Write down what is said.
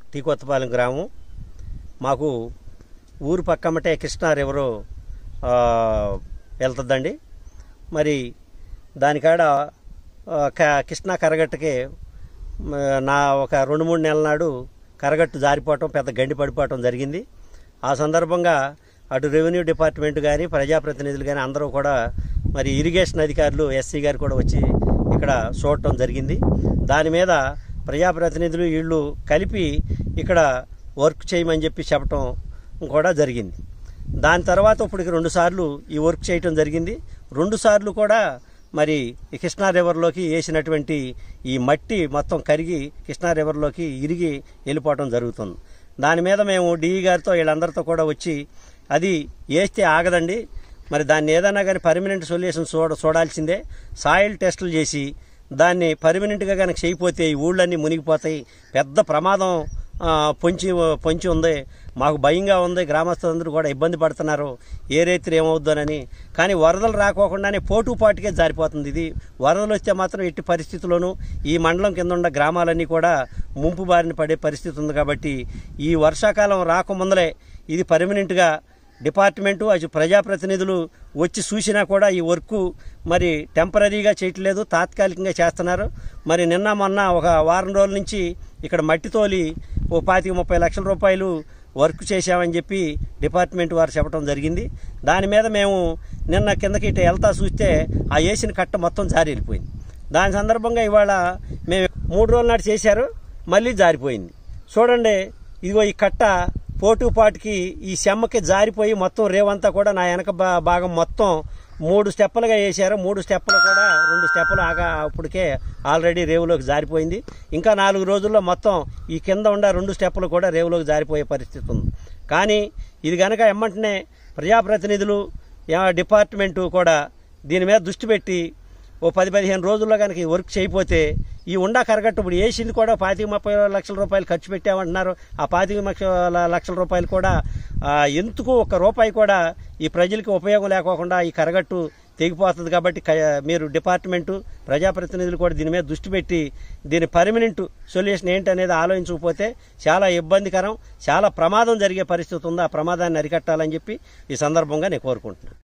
tea Kothapalem గ్రామం మాకు ఊరు పక్కమ్మటే కృష్ణా రివరు ఆ, వెళ్తుందండి మరి దానికాడ ఆ, క- కృష్ణా కరగట్టుకి మ, నా ఒక రెండు మూడు నెలల నాడు కరగట్టు జారిపోవటం పెద్ద గండి పడిపోవటం జరిగింది ఆ సందర్భంగా అటు రెవెన్యూ డిపార్ట్మెంట్ కానీ ప్రజాప్రతినిధులు కానీ అందరూ కూడా మరి ఇరిగేషన్ అధికారులు ఎస్సీ గారు కూడా వచ్చి ఇక్కడ చూడటం జరిగింది దాని మీద ప్రజాప్రతినిధులు వీళ్ళు కలిపి ఇక్కడ వర్క్ చేయమని చెప్పి చెప్పటం కూడా జరిగింది దాని తర్వాత ఇప్పటికి రెండు సార్లు ఈ వర్క్ చేయటం జరిగింది రెండు సార్లు కూడా మరి ఈ కృష్ణా రివర్లోకి వేసినటువంటి ఈ మట్టి మొత్తం కరిగి కృష్ణా రివర్లోకి ఇరిగి వెళ్ళిపోవటం జరుగుతుంది దాని మీద మేము డిఈ గారితో వీళ్ళందరితో కూడా వచ్చి అది వేస్తే ఆగదండి మరి దాన్ని ఏదైనా కానీ పర్మనెంట్ సొల్యూషన్ చూడ చూడాల్సిందే సాయిల్ టెస్టులు చేసి దాన్ని పర్మనెంట్గా కనుక చేయకపోతే ఈ ఊళ్ళన్నీ మునిగిపోతాయి పెద్ద ప్రమాదం ఆ, పొంచి పొంచి ఉంది మాకు భయంగా ఉంది గ్రామస్తులందరూ కూడా ఇబ్బంది పడుతున్నారు ఏ రైతులు ఏమవుద్దోనని కానీ వరదలు రాకోకుండానే పోటు పాటుకే జారిపోతుంది ఇది వరదలు వస్తే మాత్రం ఎట్టి పరిస్థితుల్లోనూ ఈ మండలం కింద ఉన్న గ్రామాలన్నీ కూడా ముంపు బారిన పడే పరిస్థితి ఉంది కాబట్టి ఈ వర్షాకాలం రాకముందలే ఇది పర్మనెంట్గా డిపార్ట్మెంటు అది ప్రజాప్రతినిధులు వచ్చి చూసినా కూడా ఈ వర్క్ మరి టెంపరీగా చేయట్లేదు తాత్కాలికంగా చేస్తున్నారు మరి నిన్న మొన్న ఒక వారం రోజుల నుంచి ఇక్కడ మట్టి తోలి ఓ పాతిక ముప్పై లక్షల రూపాయలు వర్క్ చేశామని చెప్పి డిపార్ట్మెంట్ వారు చెప్పడం జరిగింది దాని మీద మేము నిన్న కిందకి ఇటు వెళ్తా చూస్తే ఆ వేసిన కట్ట మొత్తం జారి వెళ్ళిపోయింది దాని సందర్భంగా ఇవాళ మేము మూడు రోజుల నాటి చేశారు మళ్ళీ జారిపోయింది చూడండి ఇదిగో ఈ కట్ట పోటు పాటుకి ఈ సెమ్మకి జారిపోయి మొత్తం రేవంతా కూడా నా వెనక భా- భాగం మొత్తం మూడు స్టెప్పులుగా వేశారు మూడు స్టెప్పులు కూడా రెండు స్టెప్పులు ఆగా అప్పటికే ఆల్రెడీ రేవులోకి జారిపోయింది ఇంకా నాలుగు రోజుల్లో మొత్తం ఈ కింద ఉన్న రెండు స్టెప్పులు కూడా రేవులోకి జారిపోయే పరిస్థితి ఉంది కానీ ఇది కనుక ఎమ్మంటనే ప్రజాప్రతినిధులు యా- డిపార్ట్మెంటు కూడా దీని మీద దృష్టి పెట్టి ఓ పది పదిహేను రోజుల్లో కనుక ఈ వర్క్ చేయకపోతే ఈ ఉండా కరగట్టు ఇప్పుడు వేసింది కూడా పాతిక ముప్పై లక్షల రూపాయలు ఖర్చు పెట్టామంటున్నారు ఆ పాతిక లక్షల లక్షల రూపాయలు కూడా ఆ, ఎందుకు ఒక రూపాయి కూడా ఈ ప్రజలకి ఉపయోగం లేకోకుండా ఈ కరగట్టు తెగిపోతుంది కాబట్టి క- మీరు డిపార్ట్మెంటు ప్రజాప్రతినిధులు కూడా దీని మీద దృష్టి పెట్టి దీని పర్మనెంట్ సొల్యూషన్ ఏంటనేది ఆలోచించకపోతే చాలా ఇబ్బందికరం చాలా ప్రమాదం జరిగే పరిస్థితి ఉంది ఆ ప్రమాదాన్ని అరికట్టాలని చెప్పి ఈ సందర్భంగా నేను కోరుకుంటున్నాను